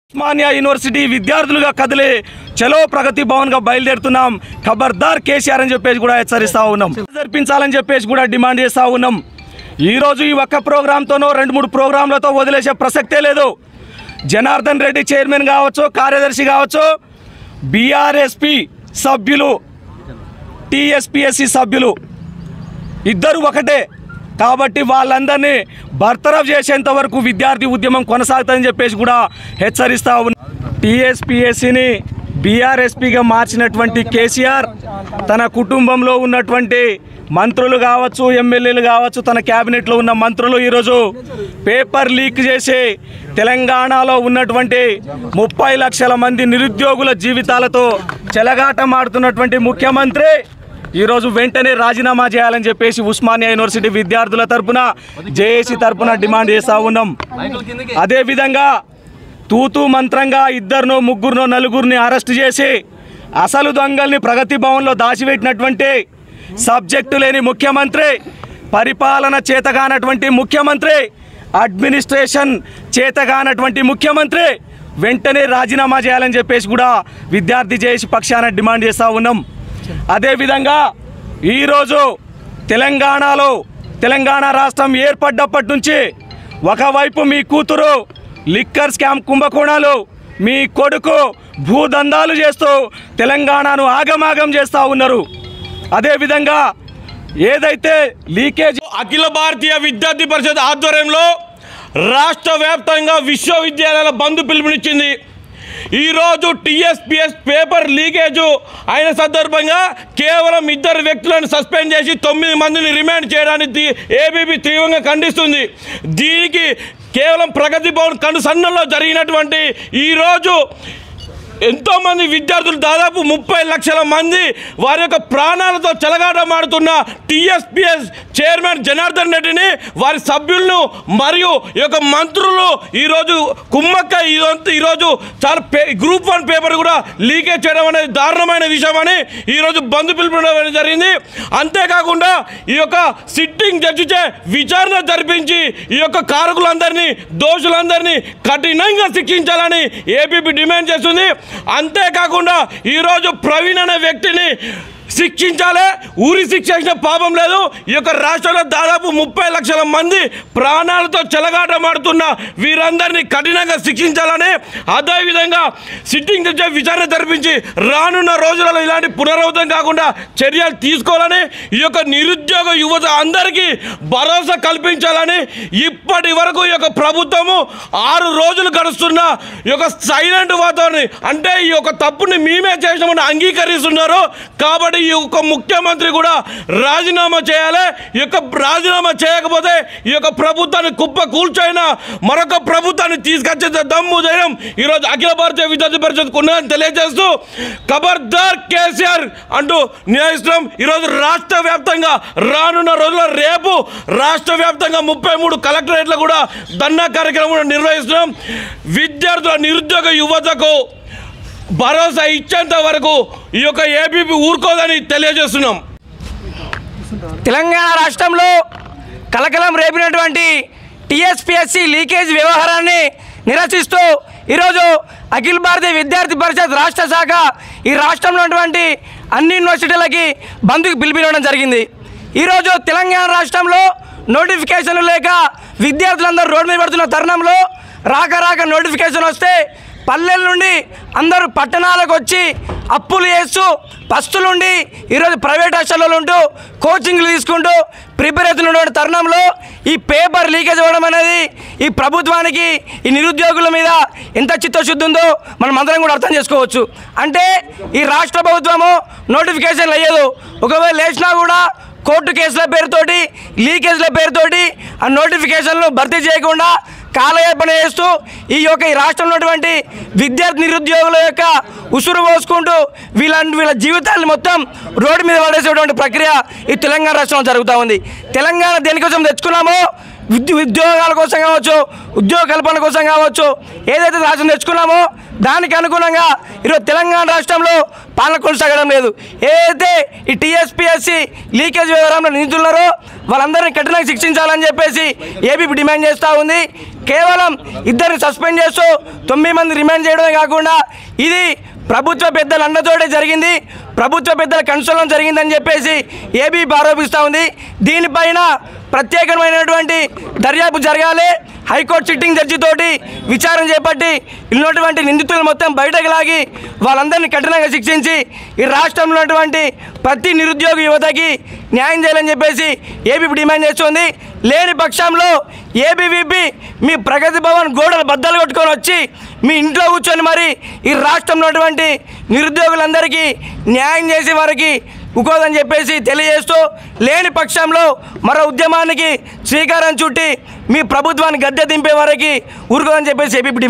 Osmania university విద్యార్థులుగా కదిలే చలో ప్రగతి భవన్ గా బయలుదేరుతున్నాం ఖబర్దార్ కేసీఆర్ అని చెప్పేసి కూడా హెచ్చరిస్తా ఉన్నాం జరిపించాలని చెప్పేసి కూడా డిమాండ్ చేస్తా ఉన్నాం ఈ రోజు ఈ ఒక్క ప్రోగ్రాంతోనో రెండు మూడు ప్రోగ్రాంలతో వదిలేసే ప్రసక్తే లేదు జనార్దన్ రెడ్డి చైర్మన్ కావచ్చు కార్యదర్శి కావచ్చు బీఆర్ఎస్పి సభ్యులు టీఎస్పిఎస్సి సభ్యులు ఇద్దరు ఒకటే కాబట్టి వాళ్ళందరినీ బర్తరఫ్ చేసేంత వరకు విద్యార్థి ఉద్యమం కొనసాగుతుందని చెప్పేసి కూడా హెచ్చరిస్తా ఉన్నా టీఎస్పిఎస్సిని బీఆర్ఎస్పిగా మార్చినటువంటి కేసీఆర్ తన కుటుంబంలో ఉన్నటువంటి మంత్రులు కావచ్చు ఎమ్మెల్యేలు కావచ్చు తన క్యాబినెట్లో ఉన్న మంత్రులు ఈరోజు పేపర్ లీక్ చేసి తెలంగాణలో ఉన్నటువంటి ముప్పై లక్షల మంది నిరుద్యోగుల జీవితాలతో చెలగాటమాడుతున్నటువంటి ముఖ్యమంత్రి ఈరోజు వెంటనే రాజీనామా చేయాలని చెప్పేసి ఉస్మానియా యూనివర్సిటీ విద్యార్థుల తరపున జేఏసీ తరపున డిమాండ్ చేస్తా ఉన్నాం అదేవిధంగా తూతూ మంత్రంగా ఇద్దరినో ముగ్గురునో నలుగురిని అరెస్ట్ చేసి అసలు దొంగల్ని ప్రగతి భవన్లో దాచిపెట్టినటువంటి సబ్జెక్టు లేని ముఖ్యమంత్రి పరిపాలన చేతగానటువంటి ముఖ్యమంత్రి అడ్మినిస్ట్రేషన్ చేతగానటువంటి ముఖ్యమంత్రి వెంటనే రాజీనామా చేయాలని చెప్పేసి కూడా విద్యార్థి జేఏసీ పక్షాన డిమాండ్ చేస్తూ ఉన్నాం అదేవిధంగా ఈరోజు తెలంగాణలో తెలంగాణ రాష్ట్రం ఏర్పడ్డప్పటి నుంచి ఒకవైపు మీ కూతురు లిక్కర్ స్కామ్ కుంభకోణాలు మీ కొడుకు భూదందాలు చేస్తూ తెలంగాణను ఆగమాగం చేస్తూ ఉన్నారు అదేవిధంగా ఏదైతే లీకేజ్ అఖిల భారతీయ విద్యార్థి పరిషత్ ఆధ్వర్యంలో రాష్ట్ర వ్యాప్తంగా విశ్వవిద్యాలయాల బంద్ పిలుపునిచ్చింది ఈరోజు టీఎస్పిఎస్ పేపర్ లీకేజ్ అయిన సందర్భంగా కేవలం ఇద్దరు వ్యక్తులను సస్పెండ్ చేసి తొమ్మిది మందిని రిమాండ్ చేయడానికి ఏబీపీ తీవ్రంగా ఖండిస్తుంది దీనికి కేవలం ప్రగతి భవన్ కనుసన్నల్లో జరిగినటువంటి ఈరోజు ఎంతోమంది విద్యార్థులు దాదాపు ముప్పై లక్షల మంది వారి యొక్క ప్రాణాలతో చెలగాటమాడుతున్న టీఎస్పిఎస్ చైర్మన్ జనార్దన్ రెడ్డిని వారి సభ్యులను మరియు ఈ యొక్క మంత్రులు ఈరోజు కుమ్మక్క ఇదంతా ఈరోజు చాలా పే గ్రూప్ వన్ పేపర్ కూడా లీకేజ్ చేయడం అనేది దారుణమైన విషయం అని ఈరోజు బంధు పిలుపునడం జరిగింది అంతేకాకుండా ఈ యొక్క సిట్టింగ్ జడ్జిచే విచారణ జరిపించి ఈ యొక్క కారకులందరినీ దోషులందరినీ కఠినంగా శిక్షించాలని ఏపీపీ డిమాండ్ చేస్తుంది అంతేకాకుండా ఈరోజు ప్రవీణ్ అనే వ్యక్తిని శిక్షించాలి ఊరి శిక్ష చేసిన పాపం లేదు ఈ యొక్క రాష్ట్రంలో దాదాపు ముప్పై లక్షల మంది ప్రాణాలతో చెలగాటమాడుతున్న వీరందరినీ కఠినంగా శిక్షించాలని అదేవిధంగా సిట్టింగ్ జడ్జి విచారణ జరిపించి రానున్న రోజులలో ఇలాంటి పునరావృతం కాకుండా చర్యలు తీసుకోవాలని ఈ యొక్క నిరుద్యోగ యువత అందరికీ భరోసా కల్పించాలని ఇప్పటి వరకు ఈ యొక్క ప్రభుత్వము ఆరు రోజులు గడుస్తున్న ఈ యొక్క సైలెంట్ వాతావరణం అంటే ఈ యొక్క తప్పుని మేమే చేసినామని అంగీకరిస్తున్నారు కాబట్టి ఈ యొక్క ముఖ్యమంత్రి కూడా రాజీనామా చేయాలి ఈ యొక్క రాజీనామా చేయకపోతే ఈ యొక్క ప్రభుత్వాన్ని కుప్ప కూల్చైనా మరొక ప్రభుత్వాన్ని తీసుకొచ్చే దమ్ము ధైర్యం ఈరోజు అఖిల భారతీయ విద్యార్థి పరిషత్ ఉన్నదని తెలియజేస్తూ ఖబర్దార్ కేసీఆర్ అంటూ నిర్ణయిస్తున్నాం ఈరోజు రాష్ట్ర వ్యాప్తంగా రానున్న రోజుల్లో రేపు రాష్ట్ర వ్యాప్తంగా ముప్పై మూడు కలెక్టరేట్లు కూడా ధర్నా కార్యక్రమం కూడా నిర్వహిస్తున్నాం విద్యార్థుల నిరుద్యోగ యువతకు భరోసా ఇచ్చేంత వరకు ఈ యొక్క ఏబీపీ ఊరుకోదని తెలియజేస్తున్నాం తెలంగాణ రాష్ట్రంలో కలకలం రేపినటువంటి టీఎస్పిఎస్సి లీకేజ్ వ్యవహారాన్ని నిరసిస్తూ ఈరోజు అఖిల భారతీయ విద్యార్థి పరిషత్ రాష్ట్ర శాఖ ఈ రాష్ట్రంలో ఉన్నటువంటి అన్ని యూనివర్సిటీలకి బంద్కు పిలిపివ్వడం జరిగింది ఈరోజు తెలంగాణ రాష్ట్రంలో నోటిఫికేషన్లు లేక విద్యార్థులందరూ రోడ్డు మీద పడుతున్న తరుణంలో రాక రాక నోటిఫికేషన్ వస్తే పల్లెల నుండి అందరూ పట్టణాలకు వచ్చి అప్పులు చేస్తూ పస్తులుండి ఈరోజు ప్రైవేట్ హాస్టల్లో ఉంటూ కోచింగ్లు తీసుకుంటూ ప్రిపేర్ అవుతున్నటువంటి తరుణంలో ఈ పేపర్ లీకేజ్ అవ్వడం అనేది ఈ ప్రభుత్వానికి ఈ నిరుద్యోగుల మీద ఎంత చిత్తశుద్ధి ఉందో మనం అందరం కూడా అర్థం చేసుకోవచ్చు అంటే ఈ రాష్ట్ర ప్రభుత్వము నోటిఫికేషన్లు అయ్యేదు ఒకవేళ లేచినా కూడా కోర్టు కేసుల పేరుతోటి లీకేజ్ల పేరుతోటి ఆ నోటిఫికేషన్లు భర్తీ చేయకుండా కాలయాపన చేస్తూ ఈ యొక్క ఈ రాష్ట్రంలో ఉన్నటువంటి విద్యార్థి నిరుద్యోగుల యొక్క ఉసురు పోసుకుంటూ వీళ్ళ వీళ్ళ జీవితాన్ని మొత్తం రోడ్డు మీద పడేసేటువంటి ప్రక్రియ ఈ తెలంగాణ రాష్ట్రంలో జరుగుతూ ఉంది తెలంగాణ దేనికోసం తెచ్చుకున్నామో విద్యు ఉద్యోగాల కోసం కావచ్చు ఉద్యోగ కల్పన కోసం కావచ్చు ఏదైతే రాష్ట్రం తెచ్చుకున్నామో దానికి అనుగుణంగా ఈరోజు తెలంగాణ రాష్ట్రంలో పాలన కొనసాగడం లేదు ఏదైతే ఈ టీఎస్పీఎస్సి లీకేజ్ వ్యవహారంలో నిందితున్నారో వాళ్ళందరినీ కఠినంగా శిక్షించాలని చెప్పేసి ఏబీపీ డిమాండ్ చేస్తూ ఉంది కేవలం ఇద్దరిని సస్పెండ్ చేస్తూ తొమ్మిది మంది రిమాండ్ చేయడమే కాకుండా ఇది ప్రభుత్వ పెద్దల అండతోటే జరిగింది ప్రభుత్వ పెద్దల కన్సోలం జరిగిందని చెప్పేసి ఏబీ ఆరోపిస్తూ ఉంది దీనిపైన ప్రత్యేకమైనటువంటి దర్యాప్తు జరగాలి హైకోర్టు సిట్టింగ్ జడ్జి తోటి విచారణ చేపట్టి ఉన్నటువంటి నిందితులు మొత్తం బయటకు లాగి వాళ్ళందరినీ కఠినంగా శిక్షించి ఈ రాష్ట్రంలో ఉన్నటువంటి ప్రతి నిరుద్యోగ యువతకి న్యాయం చేయాలని చెప్పేసి ఏబీ డిమాండ్ చేస్తుంది లేని పక్షంలో ఏబీవీపీ మీ ప్రగతి భవన్ గోడలు బద్దలు కొట్టుకొని వచ్చి మీ ఇంట్లో కూర్చొని మరి ఈ రాష్ట్రంలో ఉన్నటువంటి నిరుద్యోగులందరికీ న్యాయం చేసే వారికి ఉకోదని చెప్పేసి తెలియజేస్తూ లేని పక్షంలో మరో ఉద్యమానికి శ్రీకారం చుట్టి మీ ప్రభుత్వాన్ని గద్దె దింపే వరకు ఊరుకోదని చెప్పేసి ఏపీ